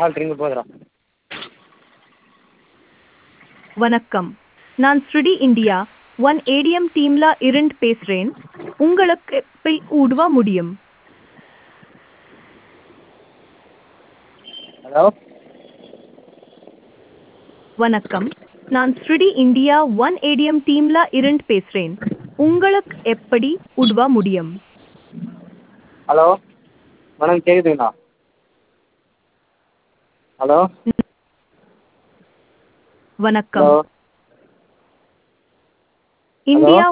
கால் ring போகுதுடா வணக்கம் நான் ஸ்ருடி இந்தியா ஒன் ஏடிஎம் டீம்ல இருந்து பேசுறேன் உங்களுக்கு எப்படி உதவ முடியும் ஹலோ வணக்கம் நான் ஸ்ருடி இந்தியா ஒன் ஏடிஎம் டீம்ல இருந்து பேசுறேன் உங்களுக்கு எப்படி உதவ முடியும் ஹலோ மேடம் கேட்குதுங்களா ஹலோ வணக்கம் ஹலோ இந்தியா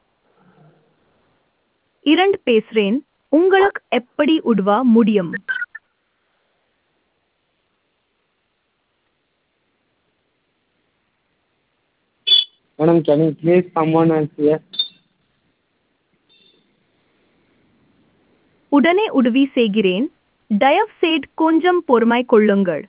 இரண்டு பேசுறேன் உங்களுக்கு எப்படி உதவ முடியும் madam can you please summon and hear உடனே உதவி செய்கிறேன் தயவுசெய்து கொஞ்சம் பொறுமை கொள்ளுங்கள்